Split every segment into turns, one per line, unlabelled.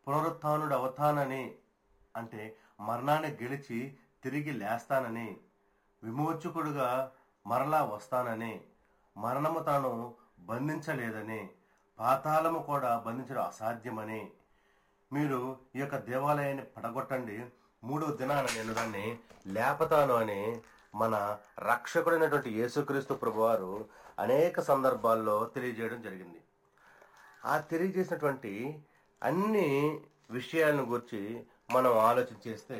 పునరుత్నుడు అవుతానని అంటే మరణాన్ని గెలిచి తిరిగి లేస్తానని విమోచకుడుగా మరలా వస్తానని మరణము తాను బంధించలేదని పాతాళము కూడా బంధించడం అసాధ్యమని మీరు ఈ యొక్క దేవాలయాన్ని పడగొట్టండి మూడో దినాన నేను దాన్ని లేపతాను అని మన రక్షకుడైనటువంటి యేసుక్రీస్తు ప్రభువారు అనేక సందర్భాల్లో తెలియజేయడం జరిగింది ఆ తెలియజేసినటువంటి అన్ని విషయాలను గురించి మనం ఆలోచన చేస్తే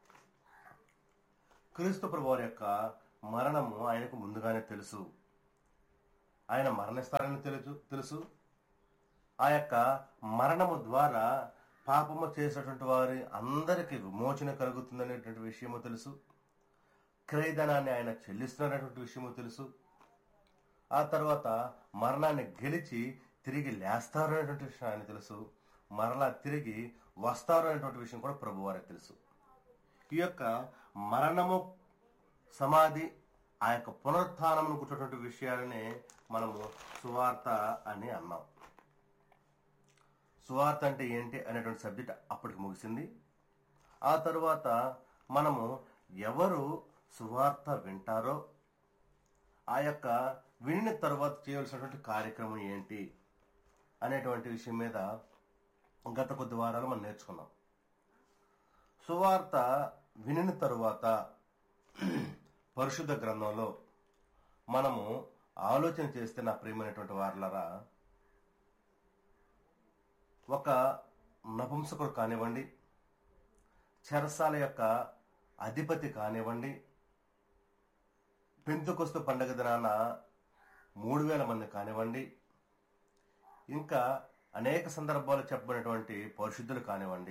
క్రీస్తు ప్రభువారి యొక్క మరణము ఆయనకు ముందుగానే తెలుసు ఆయన మరణిస్తారని తెలుసు తెలుసు ఆ యొక్క మరణము ద్వారా పాపము చేసినటువంటి వారి అందరికీ విమోచన కలుగుతుందనేటువంటి విషయము తెలుసు క్రయధనాన్ని ఆయన చెల్లిస్తున్నటువంటి విషయము తెలుసు ఆ తర్వాత మరణాన్ని గెలిచి తిరిగి లేస్తారు అనేటువంటి విషయం ఆయన తెలుసు మరలా తిరిగి వస్తారు అనేటువంటి విషయం కూడా ప్రభు వారికి తెలుసు ఈ యొక్క మరణము సమాధి ఆ యొక్క పునరుత్నమును కూర్చున్నటువంటి విషయాలనే మనము సువార్త అని అన్నాం సువార్త అంటే ఏంటి అనేటువంటి సబ్జెక్ట్ అప్పటికి ముగిసింది ఆ తరువాత మనము ఎవరు సువార్త వింటారో ఆ యొక్క వినిన తర్వాత చేయవలసినటువంటి కార్యక్రమం ఏంటి అనేటువంటి విషయం మీద గత కొద్ది వారాలు మనం నేర్చుకున్నాం సువార్త వినిన తరువాత పరిశుద్ధ గ్రంథంలో మనము ఆలోచన చేస్తే నా ప్రియమైనటువంటి వారులరా ఒక నపుంసకుడు కానివ్వండి చెరసాల యొక్క అధిపతి కానివ్వండి పెంతుకొస్తు పండగ దినాన మూడు వేల మంది కానివ్వండి ఇంకా అనేక సందర్భాలు చెప్పబడినటువంటి పరిశుద్ధులు కానివ్వండి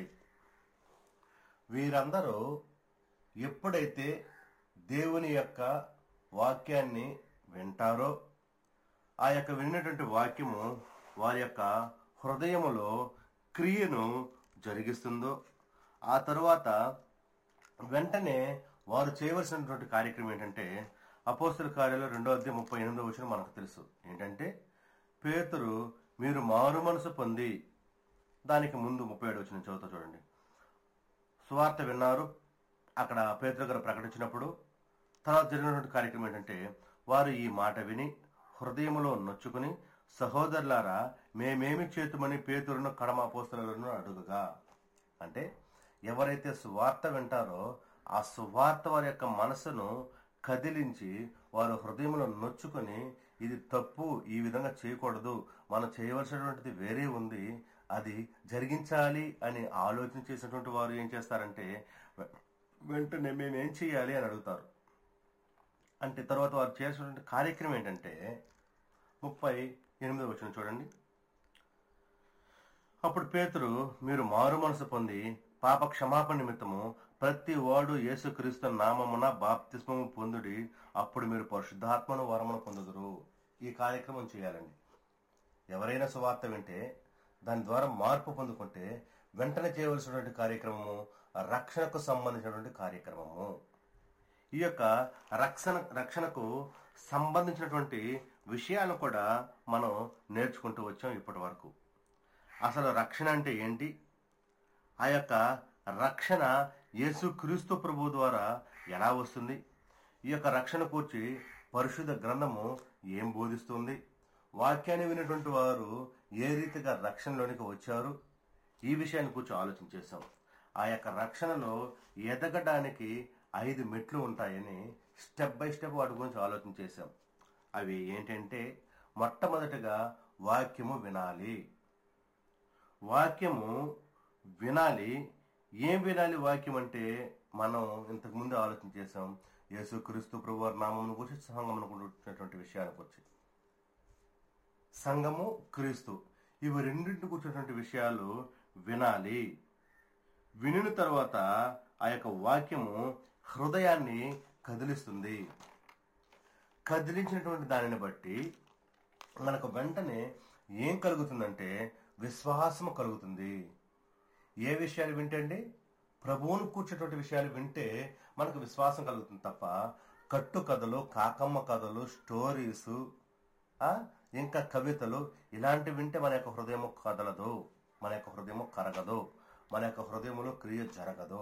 వీరందరూ ఎప్పుడైతే దేవుని యొక్క వాక్యాన్ని వింటారో ఆ యొక్క విన్నటువంటి వాక్యము వారి యొక్క హృదయములో క్రియను జరిగిస్తుందో ఆ తరువాత వెంటనే వారు చేయవలసినటువంటి కార్యక్రమం ఏంటంటే అపోస్తుల కార్యాలు రెండో అధ్యాయం ముప్పై ఎనిమిదో వచ్చిన మనకు తెలుసు ఏంటంటే పేతురు మీరు మారు మనసు పొంది దానికి ముందు ముప్పై ఏడు వచ్చిన చదువుతా చూడండి సువార్త విన్నారు అక్కడ పేతురు గారు ప్రకటించినప్పుడు తర్వాత జరిగినటువంటి కార్యక్రమం ఏంటంటే వారు ఈ మాట విని హృదయములో నొచ్చుకుని సహోదరులారా మేమేమి చేతుమని పేతురును కడమ అపోస్తలను అడుగుగా అంటే ఎవరైతే సువార్త వింటారో ఆ సువార్త వారి యొక్క మనసును కదిలించి వారు హృదయంలో నొచ్చుకొని ఇది తప్పు ఈ విధంగా చేయకూడదు మనం చేయవలసినటువంటిది వేరే ఉంది అది జరిగించాలి అని ఆలోచన చేసినటువంటి వారు ఏం చేస్తారంటే వె- వెంటనే మేము ఏం చేయాలి అని అడుగుతారు అంటే తర్వాత వారు చేసినటువంటి కార్యక్రమం ఏంటంటే ముప్పై ఎనిమిదో వచ్చిన చూడండి అప్పుడు పేతురు మీరు మారు మనసు పొంది పాప క్షమాపణ నిమిత్తము ప్రతి వాడు యేసుక్రీస్తు నామమున బాప్తిస్మము పొందుడి అప్పుడు మీరు పరిశుద్ధాత్మను వరమును పొందుదురు ఈ కార్యక్రమం చేయాలండి ఎవరైనా సువార్త వింటే దాని ద్వారా మార్పు పొందుకుంటే వెంటనే చేయవలసినటువంటి కార్యక్రమము రక్షణకు సంబంధించినటువంటి కార్యక్రమము ఈ యొక్క రక్షణ రక్షణకు సంబంధించినటువంటి విషయాలను కూడా మనం నేర్చుకుంటూ వచ్చాం ఇప్పటి వరకు అసలు రక్షణ అంటే ఏంటి ఆ యొక్క రక్షణ యేసు క్రీస్తు ప్రభు ద్వారా ఎలా వస్తుంది ఈ యొక్క రక్షణ కూర్చి పరిశుద్ధ గ్రంథము ఏం బోధిస్తుంది వాక్యాన్ని విన్నటువంటి వారు ఏ రీతిగా రక్షణలోనికి వచ్చారు ఈ విషయాన్ని కూర్చో ఆలోచన చేశాం ఆ యొక్క రక్షణలో ఎదగడానికి ఐదు మెట్లు ఉంటాయని స్టెప్ బై స్టెప్ వాటి గురించి ఆలోచన చేశాం అవి ఏంటంటే మొట్టమొదటిగా వాక్యము వినాలి వాక్యము వినాలి ఏం వినాలి వాక్యం అంటే మనం ఇంతకు ముందు ఆలోచన చేసాం యేసు క్రీస్తు ప్రభు వారి నామమును గురించి సంఘం అనుకుంటున్నటువంటి విషయాల గురించి సంఘము క్రీస్తు ఇవి రెండింటిని కూర్చున్నటువంటి విషయాలు వినాలి వినిన తర్వాత ఆ యొక్క వాక్యము హృదయాన్ని కదిలిస్తుంది కదిలించినటువంటి దానిని బట్టి మనకు వెంటనే ఏం కలుగుతుందంటే విశ్వాసము కలుగుతుంది ఏ విషయాలు వింటండి ప్రభువును కూర్చేటువంటి విషయాలు వింటే మనకు విశ్వాసం కలుగుతుంది తప్ప కట్టు కథలు కాకమ్మ కథలు స్టోరీస్ ఆ, ఇంకా కవితలు ఇలాంటివి వింటే మన యొక్క హృదయము కదలదు మన యొక్క హృదయము కరగదు మన యొక్క హృదయంలో క్రియ జరగదు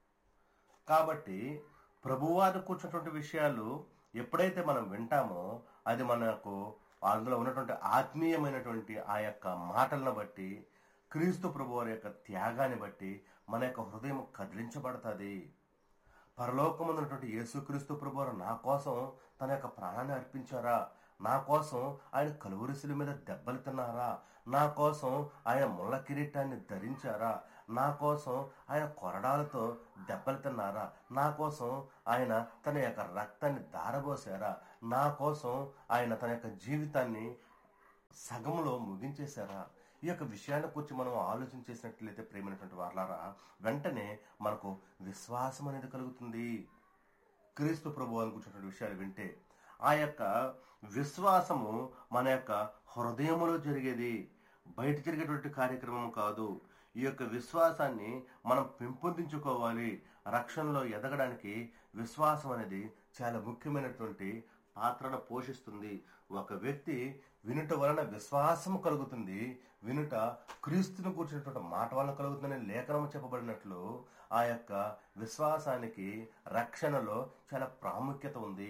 కాబట్టి ప్రభువారు కూర్చున్నటువంటి విషయాలు ఎప్పుడైతే మనం వింటామో అది మనకు అందులో ఉన్నటువంటి ఆత్మీయమైనటువంటి ఆ యొక్క మాటలను బట్టి క్రీస్తు ప్రభువారి యొక్క త్యాగాన్ని బట్టి మన యొక్క హృదయం కదిలించబడుతుంది పరలోకమున్నటువంటి యేసుక్రీస్తు ప్రభువారు నా కోసం తన యొక్క ప్రాణాన్ని అర్పించారా నా కోసం ఆయన కలువరిశిల మీద దెబ్బలు తిన్నారా నా కోసం ఆయన ముళ్ళ కిరీటాన్ని ధరించారా నా కోసం ఆయన కొరడాలతో దెబ్బలు తిన్నారా నా కోసం ఆయన తన యొక్క రక్తాన్ని దారబోసారా నా కోసం ఆయన తన యొక్క జీవితాన్ని సగంలో ముగించేశారా ఈ యొక్క విషయాన్ని గురించి మనం ఆలోచన చేసినట్లయితే ప్రేమైనటువంటి వార్లారా వెంటనే మనకు విశ్వాసం అనేది కలుగుతుంది క్రీస్తు ప్రభు అని కూర్చున్నటువంటి విషయాలు వింటే ఆ యొక్క విశ్వాసము మన యొక్క హృదయములో జరిగేది బయట జరిగేటువంటి కార్యక్రమం కాదు ఈ యొక్క విశ్వాసాన్ని మనం పెంపొందించుకోవాలి రక్షణలో ఎదగడానికి విశ్వాసం అనేది చాలా ముఖ్యమైనటువంటి పాత్రను పోషిస్తుంది ఒక వ్యక్తి వినుట వలన విశ్వాసం కలుగుతుంది వినుట క్రీస్తుని కూర్చున్నటువంటి మాట వలన కలుగుతుందని లేఖనం చెప్పబడినట్లు ఆ యొక్క విశ్వాసానికి రక్షణలో చాలా ప్రాముఖ్యత ఉంది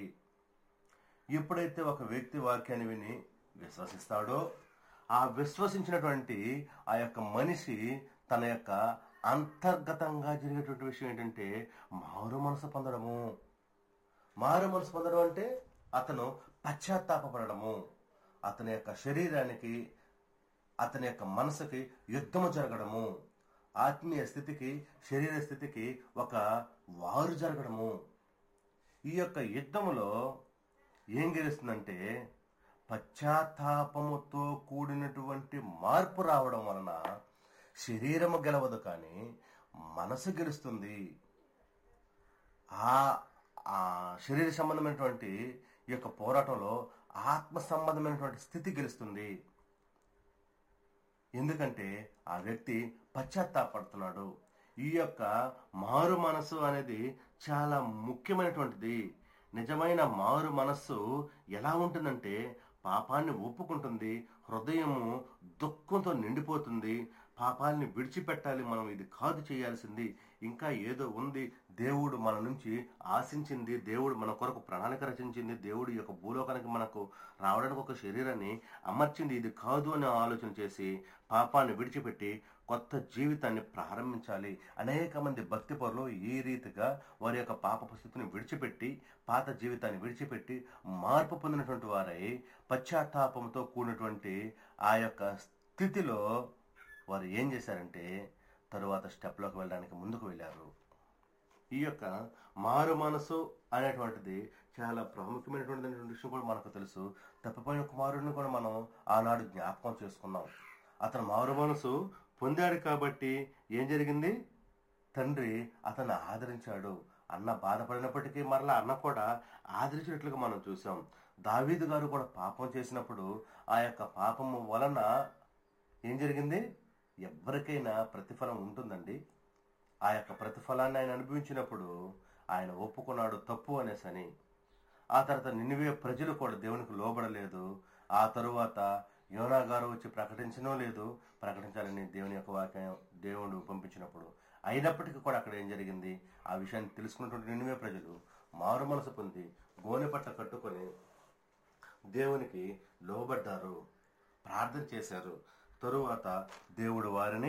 ఎప్పుడైతే ఒక వ్యక్తి వాక్యాన్ని విని విశ్వసిస్తాడో ఆ విశ్వసించినటువంటి ఆ యొక్క మనిషి తన యొక్క అంతర్గతంగా జరిగేటువంటి విషయం ఏంటంటే మారు మనసు పొందడము మారు మనసు పొందడం అంటే అతను పశ్చాత్తాపడము అతని యొక్క శరీరానికి అతని యొక్క మనసుకి యుద్ధము జరగడము ఆత్మీయ స్థితికి శరీర స్థితికి ఒక వారు జరగడము ఈ యొక్క యుద్ధములో ఏం గెలుస్తుందంటే పశ్చాత్తాపముతో కూడినటువంటి మార్పు రావడం వలన శరీరము గెలవదు కానీ మనసు గెలుస్తుంది ఆ ఆ శరీర సంబంధమైనటువంటి ఈ యొక్క పోరాటంలో ఆత్మ సంబంధమైనటువంటి స్థితి గెలుస్తుంది ఎందుకంటే ఆ వ్యక్తి పశ్చాత్తాపడుతున్నాడు ఈ యొక్క మారు మనసు అనేది చాలా ముఖ్యమైనటువంటిది నిజమైన మారు మనస్సు ఎలా ఉంటుందంటే పాపాన్ని ఒప్పుకుంటుంది హృదయము దుఃఖంతో నిండిపోతుంది పాపాలని విడిచిపెట్టాలి మనం ఇది కాదు చేయాల్సింది ఇంకా ఏదో ఉంది దేవుడు మన నుంచి ఆశించింది దేవుడు మన కొరకు ప్రణాళిక రచించింది దేవుడు ఈ యొక్క భూలోకానికి మనకు రావడానికి ఒక శరీరాన్ని అమర్చింది ఇది కాదు అని ఆలోచన చేసి పాపాన్ని విడిచిపెట్టి కొత్త జీవితాన్ని ప్రారంభించాలి అనేక మంది భక్తి పరులు ఈ రీతిగా వారి యొక్క పాప స్థితిని విడిచిపెట్టి పాత జీవితాన్ని విడిచిపెట్టి మార్పు పొందినటువంటి వారై పశ్చాత్తాపంతో కూడినటువంటి ఆ యొక్క స్థితిలో వారు ఏం చేశారంటే తరువాత స్టెప్లోకి వెళ్ళడానికి ముందుకు వెళ్ళారు ఈ యొక్క మారు మనసు అనేటువంటిది చాలా ప్రాముఖ్యమైనటువంటి విషయం కూడా మనకు తెలుసు తప్పిపోయిన కుమారుడిని కూడా మనం ఆనాడు జ్ఞాపకం చేసుకున్నాం అతను మారు మనసు పొందాడు కాబట్టి ఏం జరిగింది తండ్రి అతన్ని ఆదరించాడు అన్న బాధపడినప్పటికీ మరలా అన్న కూడా ఆదరించినట్లుగా మనం చూసాం దావీదు గారు కూడా పాపం చేసినప్పుడు ఆ యొక్క పాపము వలన ఏం జరిగింది ఎవరికైనా ప్రతిఫలం ఉంటుందండి ఆ యొక్క ప్రతిఫలాన్ని ఆయన అనుభవించినప్పుడు ఆయన ఒప్పుకున్నాడు తప్పు అనేసని ఆ తర్వాత నినివే ప్రజలు కూడా దేవునికి లోబడలేదు ఆ తరువాత యోనా గారు వచ్చి ప్రకటించడం లేదు ప్రకటించాలని దేవుని యొక్క వాక్యం దేవుడు పంపించినప్పుడు అయినప్పటికీ కూడా అక్కడ ఏం జరిగింది ఆ విషయాన్ని తెలుసుకున్నటువంటి నినివే ప్రజలు మారు మనసు పొంది గోనె పట్ట కట్టుకొని దేవునికి లోబడ్డారు ప్రార్థన చేశారు తరువాత దేవుడు వారిని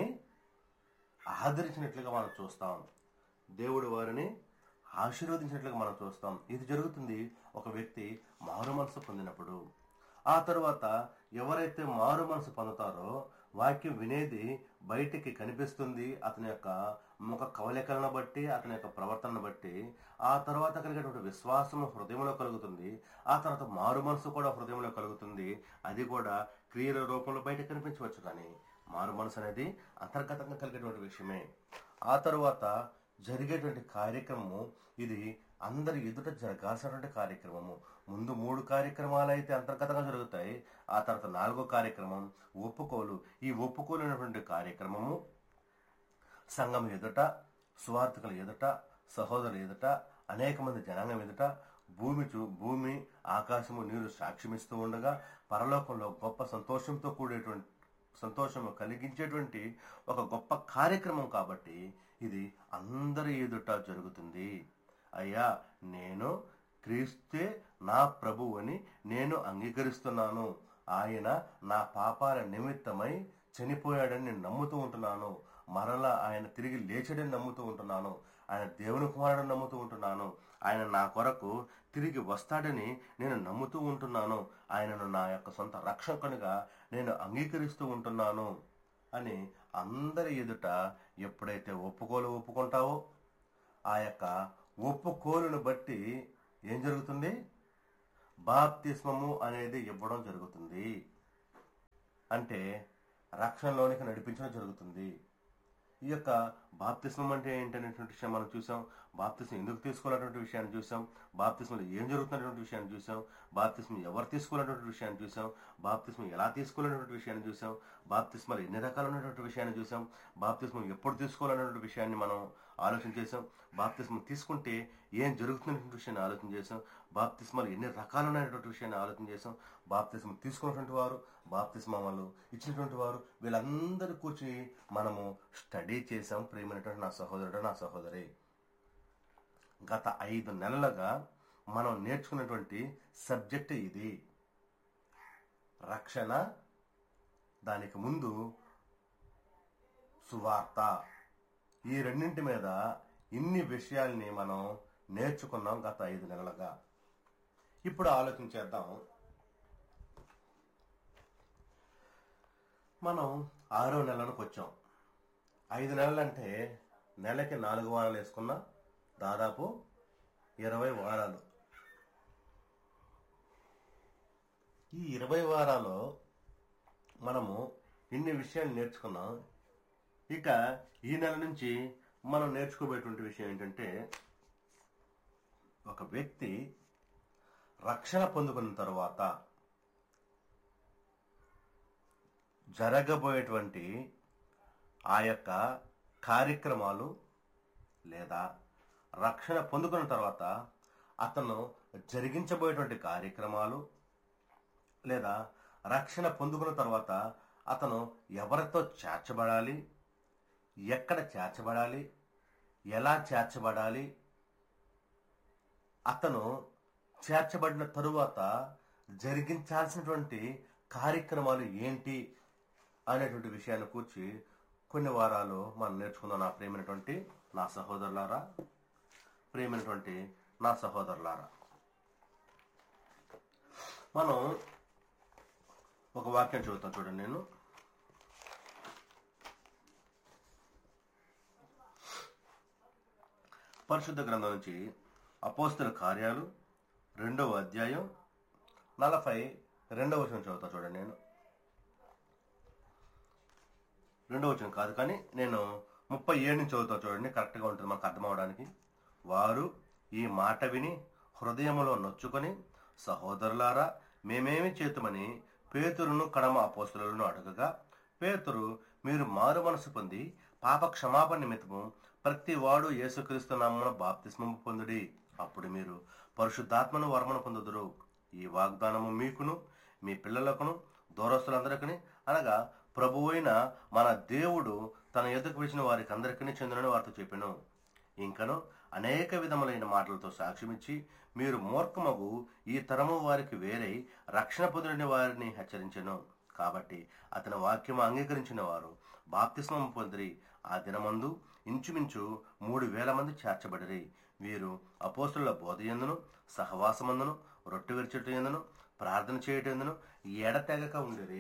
ఆదరించినట్లుగా మనం చూస్తాం దేవుడు వారిని ఆశీర్వదించినట్లుగా మనం చూస్తాం ఇది జరుగుతుంది ఒక వ్యక్తి మారు మనసు పొందినప్పుడు ఆ తరువాత ఎవరైతే మారు మనసు పొందుతారో వాక్యం వినేది బయటికి కనిపిస్తుంది అతని యొక్క ముఖ కవలికలను బట్టి అతని యొక్క ప్రవర్తనను బట్టి ఆ తర్వాత కలిగేటువంటి విశ్వాసం హృదయంలో కలుగుతుంది ఆ తర్వాత మారు మనసు కూడా హృదయంలో కలుగుతుంది అది కూడా క్రియల రూపంలో బయట కనిపించవచ్చు కానీ మారు మనసు అనేది అంతర్గతంగా కలిగేటువంటి విషయమే ఆ తరువాత జరిగేటువంటి కార్యక్రమము ఇది అందరి ఎదుట జరగాల్సినటువంటి కార్యక్రమము ముందు మూడు కార్యక్రమాలు అయితే అంతర్గతంగా జరుగుతాయి ఆ తర్వాత నాలుగో కార్యక్రమం ఒప్పుకోలు ఈ ఒప్పుకోలేనటువంటి కార్యక్రమము సంఘం ఎదుట సువార్థికుల ఎదుట సహోదరుల ఎదుట అనేక మంది జనాంగం ఎదుట భూమి చూ భూమి ఆకాశము నీరు సాక్ష్యమిస్తూ ఉండగా పరలోకంలో గొప్ప సంతోషంతో కూడేటువంటి సంతోషము కలిగించేటువంటి ఒక గొప్ప కార్యక్రమం కాబట్టి ఇది అందరి ఎదుట జరుగుతుంది అయ్యా నేను క్రీస్తే నా ప్రభు అని నేను అంగీకరిస్తున్నాను ఆయన నా పాపాల నిమిత్తమై చనిపోయాడని నేను నమ్ముతూ ఉంటున్నాను మరలా ఆయన తిరిగి లేచాడని నమ్ముతూ ఉంటున్నాను ఆయన దేవుని కుమారుడని నమ్ముతూ ఉంటున్నాను ఆయన నా కొరకు తిరిగి వస్తాడని నేను నమ్ముతూ ఉంటున్నాను ఆయనను నా యొక్క సొంత రక్షకునిగా నేను అంగీకరిస్తూ ఉంటున్నాను అని అందరి ఎదుట ఎప్పుడైతే ఒప్పుకోలు ఒప్పుకుంటావో ఆ యొక్క ఒప్పుకోలును బట్టి ఏం జరుగుతుంది బాప్తిస్మము అనేది ఇవ్వడం జరుగుతుంది అంటే రక్షణలోనికి నడిపించడం జరుగుతుంది ఈ యొక్క బాప్తిస్మం అంటే ఏంటనేటువంటి విషయం మనం చూసాం బాప్తిస్మం ఎందుకు తీసుకోవాలనేటువంటి విషయాన్ని చూసాం బాప్తిస్మంలో ఏం జరుగుతున్నటువంటి విషయాన్ని చూసాం బాప్తిస్మం ఎవరు తీసుకోవాలనేటువంటి విషయాన్ని చూసాం బాప్తిస్మం ఎలా తీసుకోవాలనేటువంటి విషయాన్ని చూసాం బాప్తిస్మాలు ఎన్ని రకాలైనటువంటి విషయాన్ని చూసాం బాప్తిస్మం ఎప్పుడు తీసుకోవాలనేటువంటి విషయాన్ని మనం ఆలోచన చేసాం బాప్తిస్మం తీసుకుంటే ఏం జరుగుతున్నటువంటి విషయాన్ని ఆలోచన చేసాం బాప్తిస్మాలు ఎన్ని రకాలున్నటువంటి విషయాన్ని ఆలోచన చేసాం బాప్తిస్మం తీసుకున్నటువంటి వారు బాప్తిస్మం వాళ్ళు ఇచ్చినటువంటి వారు వీళ్ళందరూ కూర్చుని మనము స్టడీ చేసాం ప్రేమైనటువంటి నా సహోదరుడు నా సహోదరి గత ఐదు నెలలుగా మనం నేర్చుకున్నటువంటి సబ్జెక్ట్ ఇది రక్షణ దానికి ముందు సువార్త ఈ రెండింటి మీద ఇన్ని విషయాల్ని మనం నేర్చుకున్నాం గత ఐదు నెలలుగా ఇప్పుడు ఆలోచించేద్దాం మనం ఆరో నెలలకు వచ్చాం ఐదు నెలలంటే నెలకి నాలుగు వారాలు వేసుకున్నా దాదాపు ఇరవై వారాలు ఈ ఇరవై వారాలు మనము ఇన్ని విషయాలు నేర్చుకున్నాం ఇక ఈ నెల నుంచి మనం నేర్చుకోబోయేటువంటి విషయం ఏంటంటే ఒక వ్యక్తి రక్షణ పొందుకున్న తర్వాత జరగబోయేటువంటి ఆ యొక్క కార్యక్రమాలు లేదా రక్షణ పొందుకున్న తర్వాత అతను జరిగించబోయేటువంటి కార్యక్రమాలు లేదా రక్షణ పొందుకున్న తర్వాత అతను ఎవరితో చేర్చబడాలి ఎక్కడ చేర్చబడాలి ఎలా చేర్చబడాలి అతను చేర్చబడిన తరువాత జరిగించాల్సినటువంటి కార్యక్రమాలు ఏంటి అనేటువంటి విషయాన్ని కూర్చి కొన్ని వారాలు మనం నేర్చుకుందాం నా ప్రేమైనటువంటి నా సహోదరులారా ప్రేమైనటువంటి నా సహోదరులారా మనం ఒక వాక్యం చదువుతాం చూడండి నేను పరిశుద్ధ గ్రంథం నుంచి అపోస్తుల కార్యాలు రెండవ అధ్యాయం నలభై రెండవ వచనం చదువుతా చూడండి నేను రెండవ వచనం కాదు కానీ నేను ముప్పై ఏడు నుంచి చదువుతా చూడండి కరెక్ట్గా ఉంటుంది మనకు అర్థం అవడానికి వారు ఈ మాట విని హృదయములో నొచ్చుకొని సహోదరులారా మేమేమి చేతుమని పేతురును కడమ అపోస్తులను అడగగా పేతురు మీరు మారు మనసు పొంది పాప క్షమాపణ నిమిత్తము ప్రతి వాడు యేసుక్రీస్తు నామమున బాప్తిస్మము పొందుడి అప్పుడు మీరు పరిశుద్ధాత్మను వర్మను పొందుదురు ఈ వాగ్దానము మీకును మీ పిల్లలకును దూరస్తులందరికీ అనగా ప్రభువైన మన దేవుడు తన ఎదుకు పిలిచిన వారికి అందరికీ చెందినని వారితో చెప్పాను ఇంకను అనేక విధములైన మాటలతో సాక్ష్యమిచ్చి మీరు మూర్ఖమగు ఈ తరము వారికి వేరై రక్షణ పొందిన వారిని హెచ్చరించెను కాబట్టి అతని వాక్యము అంగీకరించిన వారు బాప్తిస్మం పొందిరి ఆ దినమందు ఇంచుమించు మూడు వేల మంది చేర్చబడిరి వీరు అపోస్తుల బోధ ఎందును సహవాసమందును రొట్టె విరచట ఎందును ప్రార్థన చేయటం ఎందును ఎడతెగక ఉండేది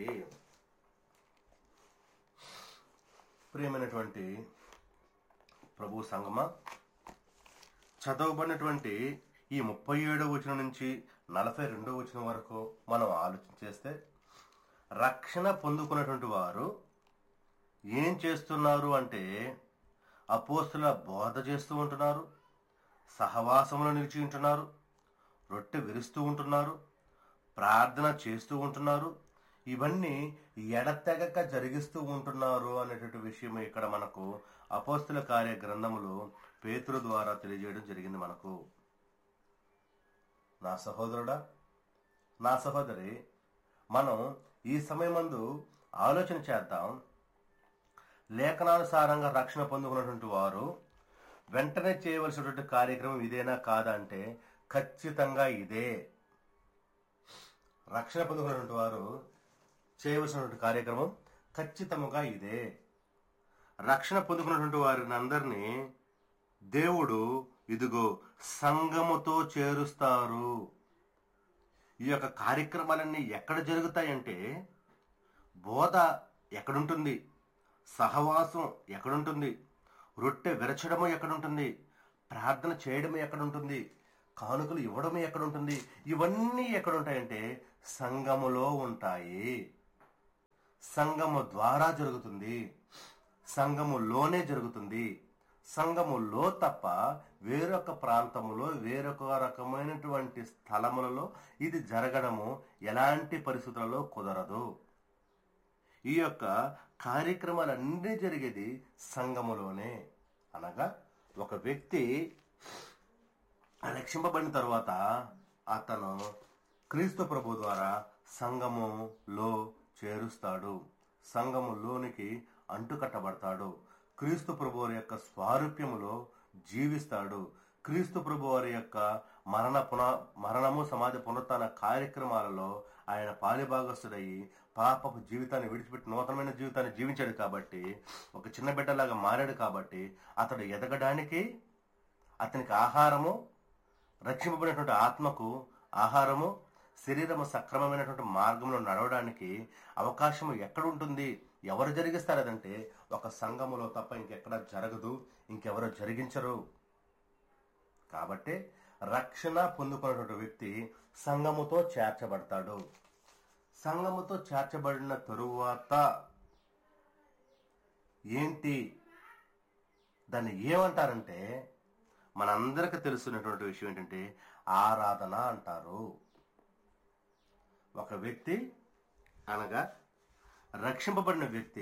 ప్రియమైనటువంటి ప్రభు సంగమ చదవబడినటువంటి ఈ ముప్పై ఏడో వచనం నుంచి నలభై రెండో వచనం వరకు మనం ఆలోచన చేస్తే రక్షణ పొందుకున్నటువంటి వారు ఏం చేస్తున్నారు అంటే అపోస్తుల బోధ చేస్తూ ఉంటున్నారు సహవాసంలో నిలిచి ఉంటున్నారు రొట్టె విరుస్తూ ఉంటున్నారు ప్రార్థన చేస్తూ ఉంటున్నారు ఇవన్నీ ఎడతెగక జరిగిస్తూ ఉంటున్నారు అనేటువంటి విషయం ఇక్కడ మనకు అపోస్తుల కార్య గ్రంథములు పేతురు ద్వారా తెలియజేయడం జరిగింది మనకు నా సహోదరుడా నా సహోదరి మనం ఈ సమయమందు ఆలోచన చేద్దాం లేఖనానుసారంగా రక్షణ పొందుకున్నటువంటి వారు వెంటనే చేయవలసినటువంటి కార్యక్రమం ఇదేనా కాదా అంటే ఖచ్చితంగా ఇదే రక్షణ పొందుకున్నటువంటి వారు చేయవలసినటువంటి కార్యక్రమం ఖచ్చితంగా ఇదే రక్షణ పొందుకున్నటువంటి వారిని అందరినీ దేవుడు ఇదిగో సంఘముతో చేరుస్తారు ఈ యొక్క కార్యక్రమాలన్నీ ఎక్కడ జరుగుతాయంటే బోధ ఎక్కడుంటుంది సహవాసం ఎక్కడుంటుంది రొట్టె విరచడము ఎక్కడుంటుంది ప్రార్థన చేయడము ఎక్కడుంటుంది కానుకలు ఇవ్వడము ఎక్కడుంటుంది ఇవన్నీ ఎక్కడుంటాయంటే సంఘములో ఉంటాయి సంఘము ద్వారా జరుగుతుంది సంఘములోనే జరుగుతుంది సంఘములో తప్ప వేరొక ప్రాంతములో వేరొక రకమైనటువంటి స్థలములలో ఇది జరగడము ఎలాంటి పరిస్థితులలో కుదరదు ఈ యొక్క కార్యక్రమాలన్నీ జరిగేది సంఘములోనే అనగా ఒక వ్యక్తి రక్షింపబడిన తర్వాత అతను క్రీస్తు ప్రభు ద్వారా సంఘములో చేరుస్తాడు సంఘములోనికి అంటుకట్టబడతాడు క్రీస్తు ప్రభు వారి యొక్క స్వారూప్యములో జీవిస్తాడు క్రీస్తు ప్రభు వారి యొక్క మరణ పున మరణము సమాధి పునరుత్న కార్యక్రమాలలో ఆయన పాలిభాగస్తుడయి పాపపు జీవితాన్ని విడిచిపెట్టి నూతనమైన జీవితాన్ని జీవించాడు కాబట్టి ఒక చిన్న బిడ్డలాగా మారాడు కాబట్టి అతడు ఎదగడానికి అతనికి ఆహారము రక్షింపబడినటువంటి ఆత్మకు ఆహారము శరీరము సక్రమమైనటువంటి మార్గంలో నడవడానికి అవకాశం ఎక్కడ ఉంటుంది ఎవరు జరిగిస్తారు అదంటే ఒక సంఘములో తప్ప ఇంకెక్కడ జరగదు ఇంకెవరు జరిగించరు కాబట్టి రక్షణ పొందుకున్నటువంటి వ్యక్తి సంఘముతో చేర్చబడతాడు సంఘముతో చేర్చబడిన తరువాత ఏంటి దాన్ని ఏమంటారంటే మనందరికీ తెలుసున్నటువంటి విషయం ఏంటంటే ఆరాధన అంటారు ఒక వ్యక్తి అనగా రక్షింపబడిన వ్యక్తి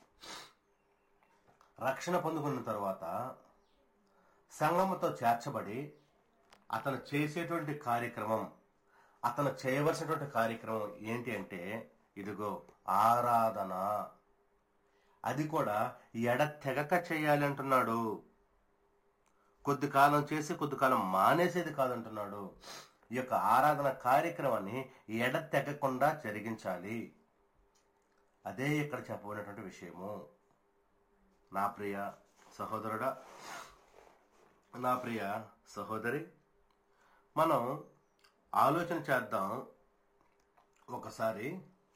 రక్షణ పొందుకున్న తర్వాత సంఘముతో చేర్చబడి అతను చేసేటువంటి కార్యక్రమం అతను చేయవలసినటువంటి కార్యక్రమం ఏంటి అంటే ఇదిగో ఆరాధన అది కూడా ఎడ తెగక చేయాలి అంటున్నాడు కొద్ది కాలం చేసి కొద్ది కాలం మానేసేది కాదంటున్నాడు ఈ యొక్క ఆరాధన కార్యక్రమాన్ని ఎడ తెగకుండా జరిగించాలి అదే ఇక్కడ చెప్పబడినటువంటి విషయము నా ప్రియ సహోదరుడా నా ప్రియ సహోదరి మనం ఆలోచన చేద్దాం ఒకసారి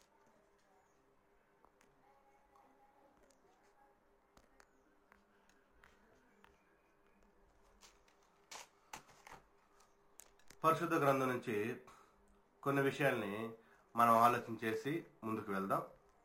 పరిశుద్ధ గ్రంథం నుంచి కొన్ని విషయాల్ని మనం ఆలోచన చేసి ముందుకు వెళ్దాం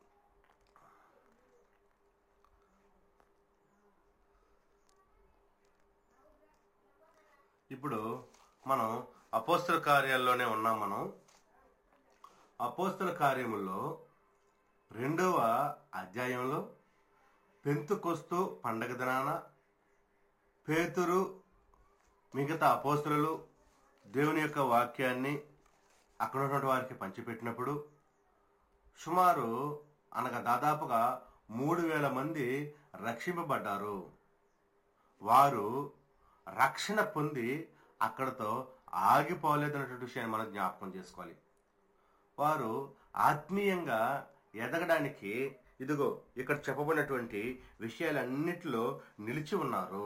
ఇప్పుడు మనం అపోస్తల కార్యాల్లోనే ఉన్నాం మనం అపోస్తల కార్యముల్లో రెండవ అధ్యాయంలో పెంతుకొస్తూ పండగ దినాన పేతురు మిగతా అపోస్తులు దేవుని యొక్క వాక్యాన్ని అక్కడ ఉన్నటువంటి వారికి పంచిపెట్టినప్పుడు సుమారు అనగా దాదాపుగా మూడు వేల మంది రక్షింపబడ్డారు వారు రక్షణ పొంది అక్కడతో ఆగిపోలేదన్నటువంటి విషయాన్ని మనం జ్ఞాపకం చేసుకోవాలి వారు ఆత్మీయంగా ఎదగడానికి ఇదిగో ఇక్కడ చెప్పబడినటువంటి విషయాలన్నిటిలో నిలిచి ఉన్నారు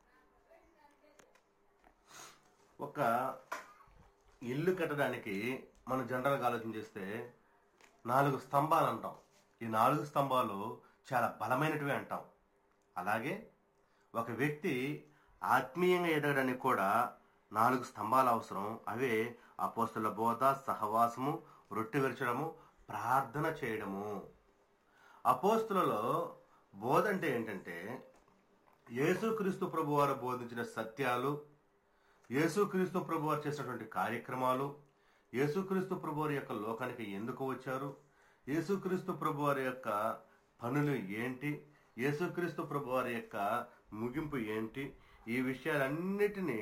ఒక ఇల్లు కట్టడానికి మనం జనరల్గా ఆలోచన చేస్తే నాలుగు స్తంభాలు అంటాం ఈ నాలుగు స్తంభాలు చాలా బలమైనటివి అంటాం అలాగే ఒక వ్యక్తి ఆత్మీయంగా ఎదగడానికి కూడా నాలుగు స్తంభాలు అవసరం అవే అపోస్తుల బోధ సహవాసము రొట్టె విరచడము ప్రార్థన చేయడము అపోస్తులలో బోధ అంటే ఏంటంటే యేసుక్రీస్తు ప్రభు వారు బోధించిన సత్యాలు యేసుక్రీస్తు ప్రభు వారు చేసినటువంటి కార్యక్రమాలు యేసుక్రీస్తు ప్రభు వారి యొక్క లోకానికి ఎందుకు వచ్చారు యేసుక్రీస్తు ప్రభు వారి యొక్క పనులు ఏంటి యేసుక్రీస్తు ప్రభు వారి యొక్క ముగింపు ఏంటి ఈ విషయాలన్నిటినీ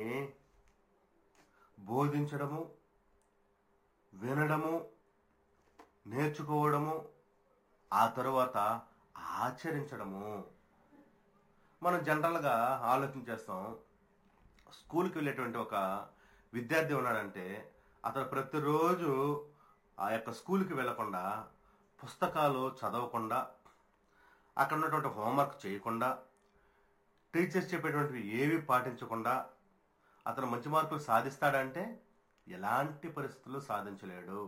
బోధించడము వినడము నేర్చుకోవడము ఆ తరువాత ఆచరించడము మనం జనరల్గా ఆలోచన చేస్తాం స్కూల్కి వెళ్ళేటువంటి ఒక విద్యార్థి ఉన్నాడంటే అతను ప్రతిరోజు ఆ యొక్క స్కూల్కి వెళ్లకుండా పుస్తకాలు చదవకుండా అక్కడ ఉన్నటువంటి హోంవర్క్ చేయకుండా టీచర్స్ చెప్పేటువంటివి ఏవి పాటించకుండా అతను మంచి మార్కులు సాధిస్తాడంటే ఎలాంటి పరిస్థితులు సాధించలేడు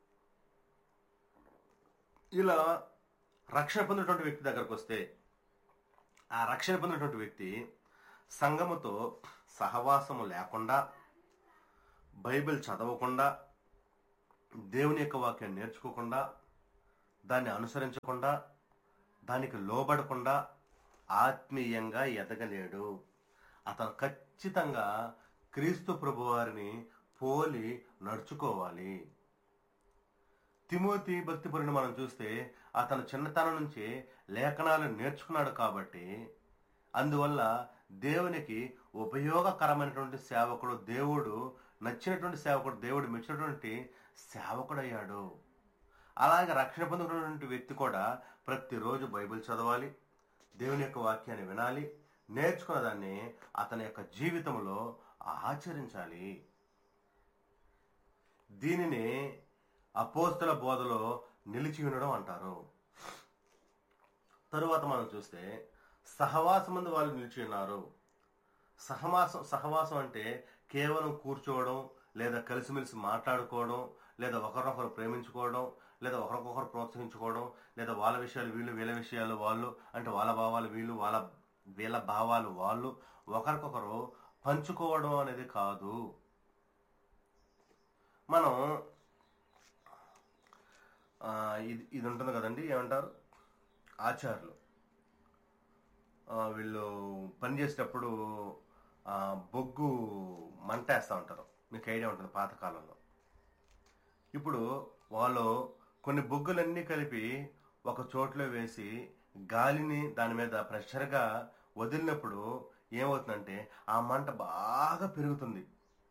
ఇలా రక్షణ పొందినటువంటి వ్యక్తి దగ్గరకు వస్తే ఆ రక్షణ పొందినటువంటి వ్యక్తి సంఘముతో సహవాసము లేకుండా బైబిల్ చదవకుండా దేవుని యొక్క వాక్యం నేర్చుకోకుండా దాన్ని అనుసరించకుండా దానికి లోబడకుండా ఆత్మీయంగా ఎదగలేడు అతను ఖచ్చితంగా క్రీస్తు ప్రభువారిని పోలి నడుచుకోవాలి తిమోతి భక్తిపరుని మనం చూస్తే అతను చిన్నతనం నుంచి లేఖనాలు నేర్చుకున్నాడు కాబట్టి అందువల్ల దేవునికి ఉపయోగకరమైనటువంటి సేవకుడు దేవుడు నచ్చినటువంటి సేవకుడు దేవుడు మెచ్చినటువంటి సేవకుడయ్యాడు అలాగే రక్షణ పొందుకున్నటువంటి వ్యక్తి కూడా ప్రతిరోజు బైబిల్ చదవాలి దేవుని యొక్క వాక్యాన్ని వినాలి నేర్చుకున్న దాన్ని అతని యొక్క జీవితంలో ఆచరించాలి దీనిని అపోస్తుల బోధలో నిలిచి ఉండడం అంటారు తరువాత మనం చూస్తే సహవాసం ముందు వాళ్ళు నిలిచి ఉన్నారు సహవాసం సహవాసం అంటే కేవలం కూర్చోవడం లేదా కలిసిమెలిసి మాట్లాడుకోవడం లేదా ఒకరినొకరు ప్రేమించుకోవడం లేదా ఒకరికొకరు ప్రోత్సహించుకోవడం లేదా వాళ్ళ విషయాలు వీళ్ళు వీళ్ళ విషయాలు వాళ్ళు అంటే వాళ్ళ భావాలు వీళ్ళు వాళ్ళ వీళ్ళ భావాలు వాళ్ళు ఒకరికొకరు పంచుకోవడం అనేది కాదు మనం ఆ, ఇది ఇది ఉంటుంది కదండి ఏమంటారు ఆచార్యులు ఆ, వీళ్ళు పని చేసేటప్పుడు ఆ, బొగ్గు మంటేస్తూ ఉంటారు మీకు ఐడియా ఉంటుంది పాతకాలంలో ఇప్పుడు వాళ్ళు కొన్ని బొగ్గులన్నీ కలిపి ఒక చోట్లో వేసి గాలిని దాని మీద ప్రెషర్గా వదిలినప్పుడు ఏమవుతుందంటే ఆ మంట బాగా పెరుగుతుంది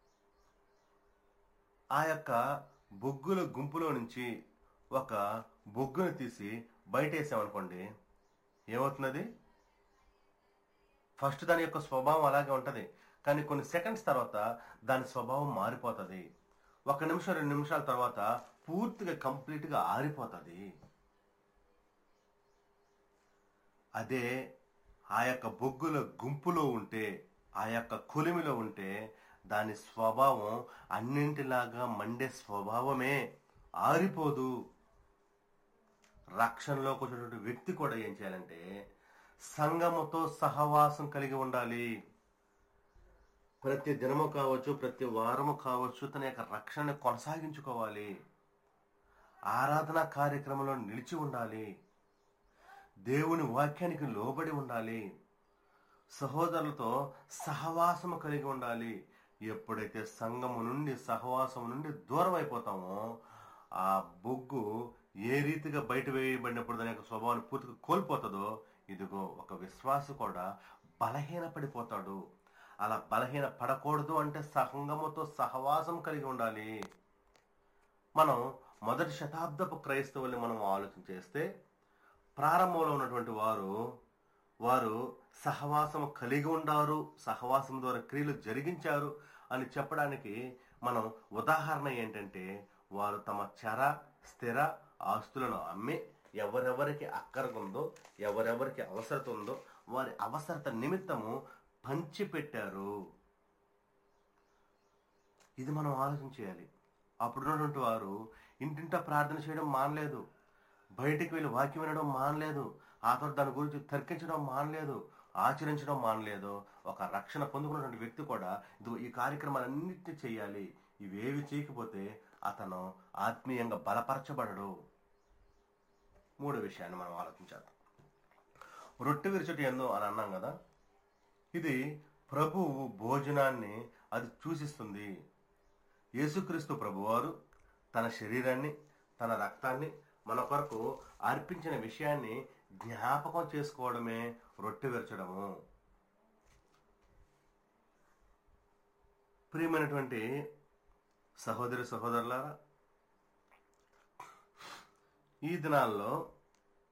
ఆ యొక్క బొగ్గుల గుంపులో నుంచి ఒక బొగ్గును తీసి బయట వేసామనుకోండి ఏమవుతున్నది ఫస్ట్ దాని యొక్క స్వభావం అలాగే ఉంటుంది కానీ కొన్ని సెకండ్స్ తర్వాత దాని స్వభావం మారిపోతుంది ఒక నిమిషం రెండు నిమిషాల తర్వాత పూర్తిగా కంప్లీట్గా ఆరిపోతుంది అదే ఆ యొక్క బొగ్గుల గుంపులో ఉంటే ఆ యొక్క కొలిమిలో ఉంటే దాని స్వభావం అన్నింటిలాగా మండే స్వభావమే ఆరిపోదు రక్షణలోకి వచ్చినటువంటి వ్యక్తి కూడా ఏం చేయాలంటే సంగముతో సహవాసం కలిగి ఉండాలి ప్రతి దినము కావచ్చు ప్రతి వారము కావచ్చు తన యొక్క రక్షణని కొనసాగించుకోవాలి ఆరాధన కార్యక్రమంలో నిలిచి ఉండాలి దేవుని వాక్యానికి లోబడి ఉండాలి సహోదరులతో సహవాసము కలిగి ఉండాలి ఎప్పుడైతే సంఘము నుండి సహవాసము నుండి దూరం అయిపోతామో ఆ బొగ్గు ఏ రీతిగా బయట వేయబడినప్పుడు దాని యొక్క స్వభావాన్ని పూర్తిగా కోల్పోతుందో ఇదిగో ఒక విశ్వాసి కూడా బలహీన పడిపోతాడు అలా బలహీన పడకూడదు అంటే సంఘముతో సహవాసం కలిగి ఉండాలి మనం మొదటి శతాబ్దపు క్రైస్తవుల్ని మనం ఆలోచన చేస్తే ప్రారంభంలో ఉన్నటువంటి వారు వారు సహవాసం కలిగి ఉండారు సహవాసం ద్వారా క్రియలు జరిగించారు అని చెప్పడానికి మనం ఉదాహరణ ఏంటంటే వారు తమ చర స్థిర ఆస్తులను అమ్మి ఎవరెవరికి అక్కర ఉందో ఎవరెవరికి అవసరత ఉందో వారి అవసరత నిమిత్తము పంచిపెట్టారు ఇది మనం ఆలోచన చేయాలి అప్పుడున్నటువంటి వారు ఇంటింటా ప్రార్థన చేయడం మానలేదు బయటికి వెళ్ళి వాక్యం వినడం మానలేదు ఆ తర్వాత దాని గురించి తర్కించడం మానలేదు ఆచరించడం మానలేదు ఒక రక్షణ పొందుకున్నటువంటి వ్యక్తి కూడా ఇది ఈ కార్యక్రమాలన్నింటినీ చేయాలి ఇవేవి చేయకపోతే అతను ఆత్మీయంగా బలపరచబడడు మూడో విషయాన్ని మనం ఆలోచించాలి రొట్టె విరిచటి ఎందో అని అన్నాం కదా ఇది ప్రభువు భోజనాన్ని అది సూచిస్తుంది యేసుక్రీస్తు ప్రభువారు తన శరీరాన్ని తన రక్తాన్ని మన కొరకు అర్పించిన విషయాన్ని జ్ఞాపకం చేసుకోవడమే రొట్టె విరచడము ప్రియమైనటువంటి సహోదరి సహోదరులారా ఈ దినాల్లో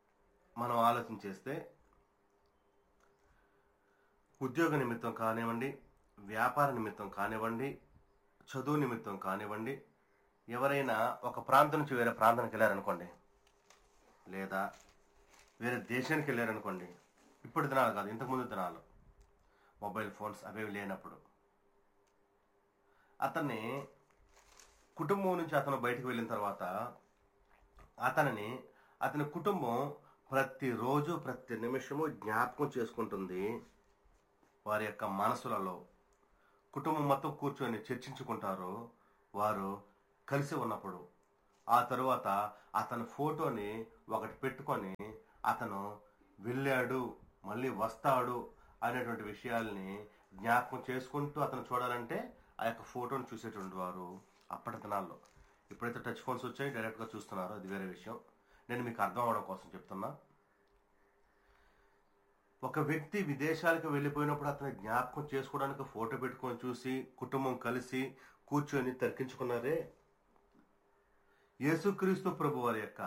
మనం ఆలోచన చేస్తే ఉద్యోగ నిమిత్తం కానివ్వండి వ్యాపార నిమిత్తం కానివ్వండి చదువు నిమిత్తం కానివ్వండి ఎవరైనా ఒక ప్రాంతం నుంచి వేరే ప్రాంతానికి వెళ్ళారనుకోండి లేదా వేరే దేశానికి వెళ్ళారనుకోండి ఇప్పుడు దినాలు కాదు ఇంతకుముందు దినాలు మొబైల్ ఫోన్స్ అవేవి లేనప్పుడు అతన్ని కుటుంబం నుంచి అతను బయటకు వెళ్ళిన తర్వాత అతనిని అతని కుటుంబం ప్రతిరోజు ప్రతి నిమిషము జ్ఞాపకం చేసుకుంటుంది వారి యొక్క మనసులలో కుటుంబం మొత్తం కూర్చొని చర్చించుకుంటారు వారు కలిసి ఉన్నప్పుడు ఆ తరువాత అతని ఫోటోని ఒకటి పెట్టుకొని అతను వెళ్ళాడు మళ్ళీ వస్తాడు అనేటువంటి విషయాల్ని జ్ఞాపకం చేసుకుంటూ అతను చూడాలంటే ఆ యొక్క ఫోటోని చూసేటువంటి వారు అప్పటి దినాల్లో ఇప్పుడైతే టచ్ ఫోన్స్ వచ్చాయి డైరెక్ట్గా చూస్తున్నారు అది వేరే విషయం నేను మీకు అర్థం అవడం కోసం చెప్తున్నా ఒక వ్యక్తి విదేశాలకు వెళ్ళిపోయినప్పుడు అతని జ్ఞాపకం చేసుకోవడానికి ఫోటో పెట్టుకొని చూసి కుటుంబం కలిసి కూర్చొని తర్కించుకున్నారే యేసుక్రీస్తు ప్రభు వారి యొక్క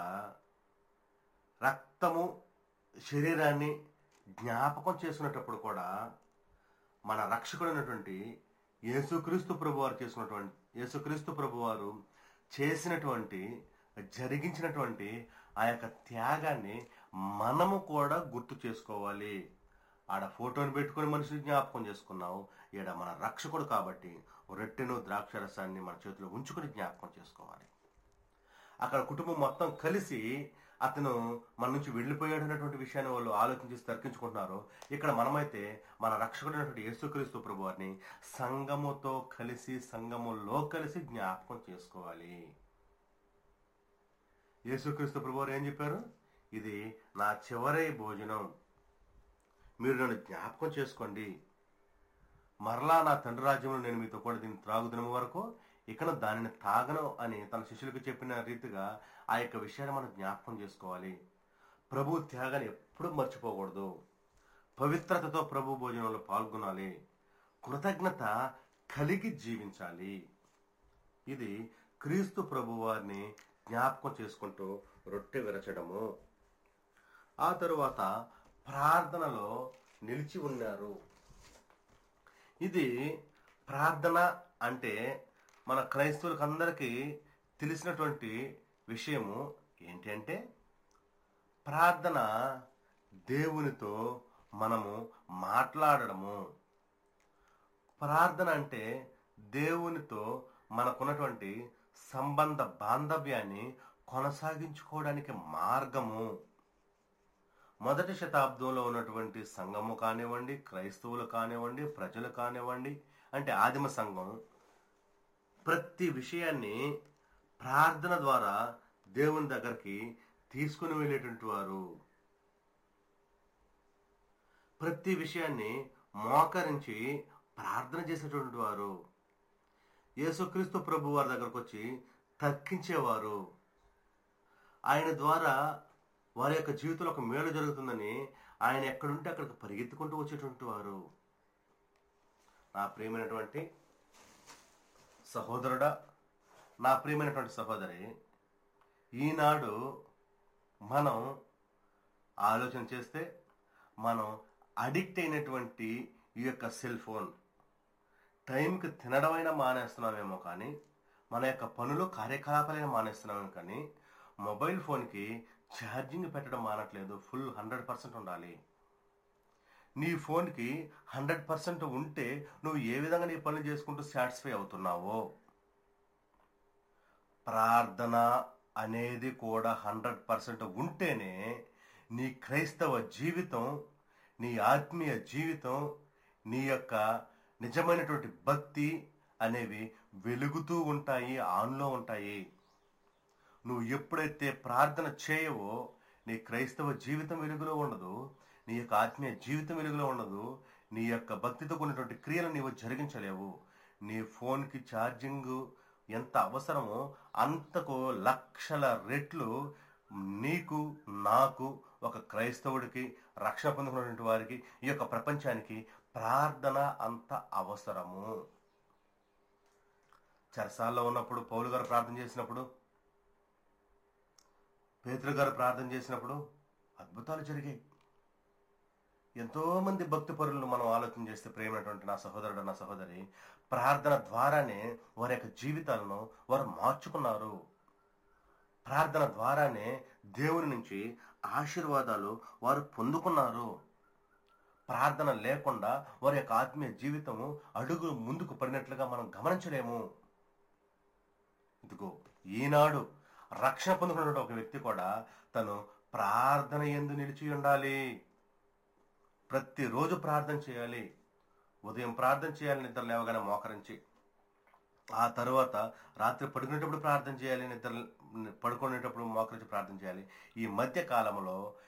రక్తము శరీరాన్ని జ్ఞాపకం చేసుకునేటప్పుడు కూడా మన రక్షకుడైనటువంటి యేసుక్రీస్తు ప్రభు వారు చేసినటువంటి యేసుక్రీస్తు ప్రభు వారు చేసినటువంటి జరిగించినటువంటి ఆ యొక్క త్యాగాన్ని మనము కూడా గుర్తు చేసుకోవాలి ఆడ ఫోటోని పెట్టుకొని మనిషిని జ్ఞాపకం చేసుకున్నావు ఈడ మన రక్షకుడు కాబట్టి రొట్టెను ద్రాక్షరసాన్ని మన చేతిలో ఉంచుకొని జ్ఞాపకం చేసుకోవాలి అక్కడ కుటుంబం మొత్తం కలిసి అతను మన నుంచి వెళ్ళిపోయాడు అనేటువంటి విషయాన్ని వాళ్ళు ఆలోచించి తర్కించుకుంటున్నారు ఇక్కడ మనమైతే మన రక్షకుడైనటువంటి యేసుక్రీస్తు ప్రభు వారిని సంఘముతో కలిసి సంఘములో కలిసి జ్ఞాపకం చేసుకోవాలి యేసుక్రీస్తు ప్రభు వారు ఏం చెప్పారు ఇది నా చివరి భోజనం మీరు నన్ను జ్ఞాపకం చేసుకోండి మరలా నా తండ్రి రాజ్యంలో నేను మీతో కూడా దీన్ని త్రాగుదినం వరకు ఇకను దానిని తాగను అని తన శిష్యులకు చెప్పిన రీతిగా ఆ యొక్క విషయాన్ని మనం జ్ఞాపకం చేసుకోవాలి ప్రభు త్యాగాన్ని ఎప్పుడూ మర్చిపోకూడదు పవిత్రతతో ప్రభు భోజనంలో పాల్గొనాలి కృతజ్ఞత కలిగి జీవించాలి ఇది క్రీస్తు ప్రభు వారిని జ్ఞాపకం చేసుకుంటూ రొట్టె విరచడము ఆ తరువాత ప్రార్థనలో నిలిచి ఉన్నారు ఇది ప్రార్థన అంటే మన క్రైస్తవులకు అందరికీ తెలిసినటువంటి విషయము ఏంటి అంటే ప్రార్థన దేవునితో మనము మాట్లాడడము ప్రార్థన అంటే దేవునితో మనకున్నటువంటి సంబంధ బాంధవ్యాన్ని కొనసాగించుకోవడానికి మార్గము మొదటి శతాబ్దంలో ఉన్నటువంటి సంఘము కానివ్వండి క్రైస్తవులు కానివ్వండి ప్రజలు కానివ్వండి అంటే ఆదిమ సంఘం ప్రతి విషయాన్ని ప్రార్థన ద్వారా దేవుని దగ్గరికి తీసుకుని వెళ్ళేటువంటి వారు ప్రతి విషయాన్ని మోకరించి ప్రార్థన చేసేటువంటి వారు యేసుక్రీస్తు ప్రభు వారి దగ్గరకు వచ్చి తర్కించేవారు ఆయన ద్వారా వారి యొక్క జీవితంలో ఒక మేలు జరుగుతుందని ఆయన ఎక్కడుంటే అక్కడికి పరిగెత్తుకుంటూ వచ్చేటువంటి వారు నా ప్రియమైనటువంటి సహోదరుడా నా ప్రియమైనటువంటి సహోదరి ఈనాడు మనం ఆలోచన చేస్తే మనం అడిక్ట్ అయినటువంటి ఈ యొక్క సెల్ ఫోన్ టైంకి తినడమైనా మానేస్తున్నామేమో కానీ మన యొక్క పనులు కార్యకలాపాలైనా మానేస్తున్నామేమో కానీ మొబైల్ ఫోన్కి ఛార్జింగ్ పెట్టడం మానట్లేదు ఫుల్ హండ్రెడ్ పర్సెంట్ ఉండాలి నీ ఫోన్కి హండ్రెడ్ పర్సెంట్ ఉంటే నువ్వు ఏ విధంగా నీ పనులు చేసుకుంటూ సాటిస్ఫై అవుతున్నావో ప్రార్థన అనేది కూడా హండ్రెడ్ పర్సెంట్ ఉంటేనే నీ క్రైస్తవ జీవితం నీ ఆత్మీయ జీవితం నీ యొక్క నిజమైనటువంటి భక్తి అనేవి వెలుగుతూ ఉంటాయి ఆన్లో ఉంటాయి నువ్వు ఎప్పుడైతే ప్రార్థన చేయవో నీ క్రైస్తవ జీవితం వెలుగులో ఉండదు నీ యొక్క ఆత్మీయ జీవితం వెలుగులో ఉండదు నీ యొక్క భక్తితో కూడినటువంటి క్రియలు నీవు జరిగించలేవు నీ ఫోన్కి ఛార్జింగ్ ఎంత అవసరమో అంతకు లక్షల రెట్లు నీకు నాకు ఒక క్రైస్తవుడికి రక్షణ పొందుకున్నటువంటి వారికి ఈ యొక్క ప్రపంచానికి ప్రార్థన అంత అవసరము చెరసాల్లో ఉన్నప్పుడు పౌలు గారు ప్రార్థన చేసినప్పుడు పేతురు గారు ప్రార్థన చేసినప్పుడు అద్భుతాలు జరిగాయి ఎంతో మంది భక్తి పరులను మనం ఆలోచన చేస్తే ప్రేమైనటువంటి నా సహోదరుడు నా సహోదరి ప్రార్థన ద్వారానే వారి యొక్క జీవితాలను వారు మార్చుకున్నారు ప్రార్థన ద్వారానే దేవుని నుంచి ఆశీర్వాదాలు వారు పొందుకున్నారు ప్రార్థన లేకుండా వారి యొక్క ఆత్మీయ జీవితము అడుగు ముందుకు పడినట్లుగా మనం గమనించలేము ఇదిగో ఈనాడు రక్షణ పొందుకున్నటువంటి ఒక వ్యక్తి కూడా తను ప్రార్థన ఎందు నిలిచి ఉండాలి ప్రతిరోజు ప్రార్థన చేయాలి ఉదయం ప్రార్థన చేయాలి నిద్ర లేవగానే మోకరించి ఆ తరువాత రాత్రి పడుకునేటప్పుడు ప్రార్థన చేయాలి నిద్ర పడుకునేటప్పుడు మోకరించి ప్రార్థన చేయాలి ఈ మధ్య కాలంలో